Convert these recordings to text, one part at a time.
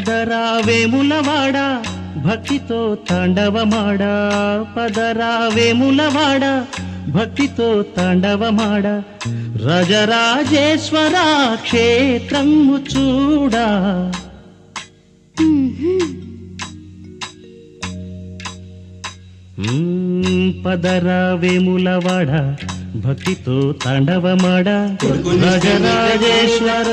పదరావేములవాడ భక్తితో తాండవమాడ పదరావేములవాడ భక్తితో తాండవమాడ రజరాజేశ్వర క్షేత్రము చూడా మ్మ్, పదరావేములవాడ భక్తితో తాండవమాడ రజరాజేశ్వర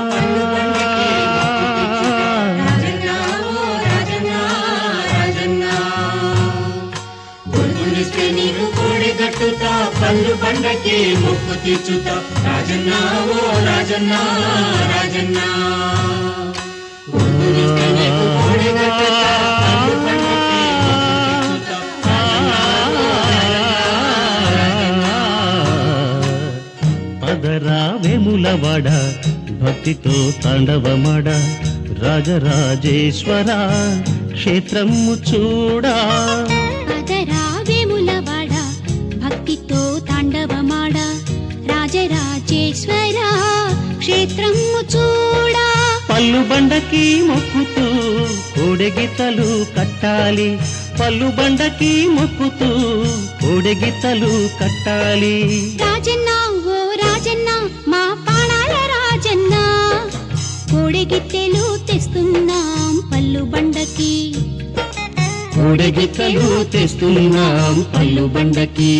గుర్తునిస్తే నీకు కోడి కట్టుతా పళ్ళు పండకి మొక్కు తీర్చుతా రాజన్న ఓ రాజన్న రాజన్న గుర్తునిస్తే నీకు కోడి కట్టుతా పళ్ళు పండకి మొక్కు తీర్చుతా పదరావేములవాడ భక్తితో తాండవమాడ రాజరాజేశ్వర క్షేత్రము చూడా పదరావేములవాడ భక్తితో తాండవమాడ రాజరాజేశ్వర క్షేత్రము చూడా పల్లు బండకి మొక్కుతూ కోడెగిత్తలు కట్టాలి పల్లు బండకి మొక్కుతూ కోడెగిత్తలు కట్టాలి రాజన్న ఓ రాజన్న మా పాణాల రాజన్న కోడెగిత్తెలు తెస్తున్నాం పల్లు బండకి కోడెగిత్తలు తెస్తున్నాం పల్లు బండకి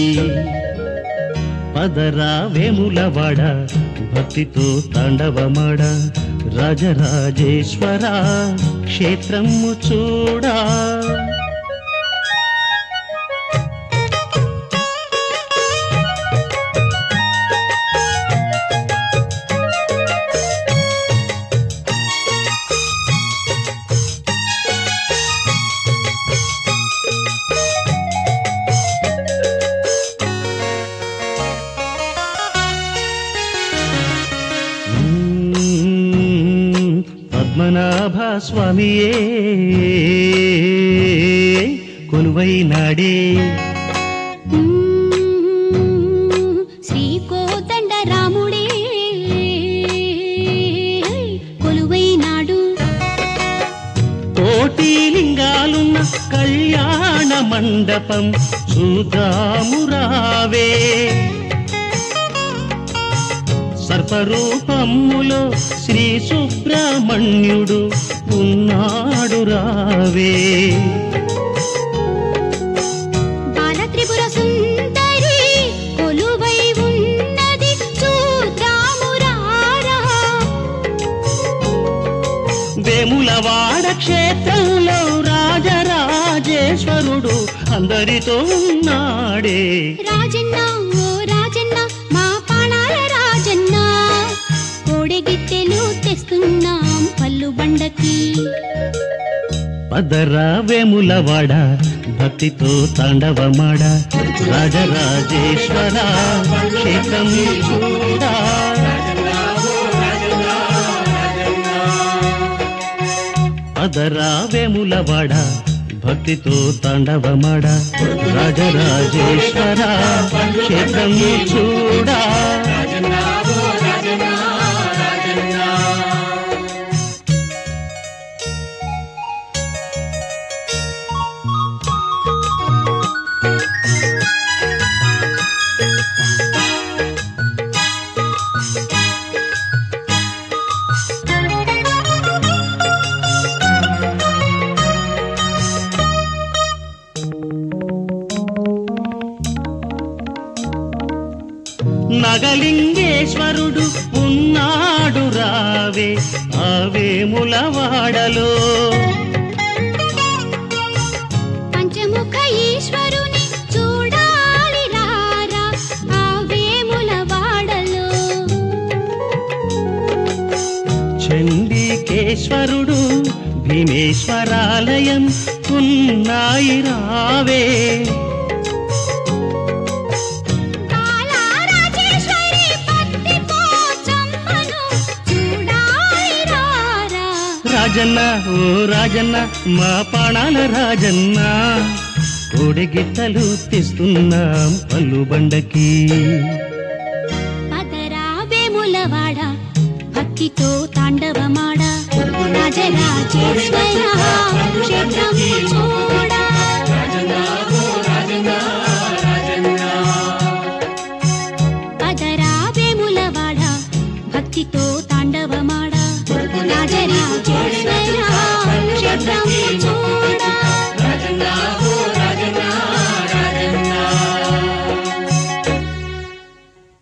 పదరా వేములవాడ భక్తితో తాండవమాడ రాజరాజేశ్వర క్షేత్రము చూడా మ్మ్. పద్మనాభ స్వామియే కొలువైనాడే మ్మ్. శ్రీ కోదండ రాముడే కొలువైనాడు కోటి లింగాలున్న కళ్యాణ మండపం చూద్దాము రావే సర్పరూపములో శ్రీ సుబ్రహ్మణ్యుడు ఉన్నాడు రావే బాల త్రిపుర సుందరి కొలువై ఉన్నది చూద్దాము రారా వేములవాడ క్షేత్రంలో రాజరాజేశ్వరుడు అందరితో ఉన్నాడే రాజన్న ఓ రాజన్న మా పాణాల రాజన్న కోడెగిత్తెలు తెస్తున్నాం పల్లు బండకి పదరా వేములవాడ భక్తితో తాండవమాడ రాజరాజేశ్వర క్షేత్రం చూడా పదరా వేములవాడ భక్తితో తాండవమాడ రాజరాజేశ్వర క్షేత్రం చూడా రాజన్న ఓ రాజన్న రాజన్న నగలింగేశ్వరుడు ఉన్నాడు రావే ఆవేములవాడలో పంచముఖ ఈశ్వరుని చూడాలి రారా ఆ వేముల వాడలో చండికేశ్వరుడు భీమేశ్వరాలయం ఉన్నాయి రావే బాలారాజేశ్వరి భక్తి పోచమ్మను చూడాలి రారా రాజన్న ఓ రాజన్న మా పాణాల రాజన్న కోడెగిత్తలు తెస్తున్నాం పల్లు బండకి పదరా వేములవాడ భక్తి కాంతితో తాండవమాడ రాజరాజేశ్వర క్షేత్రము చూడ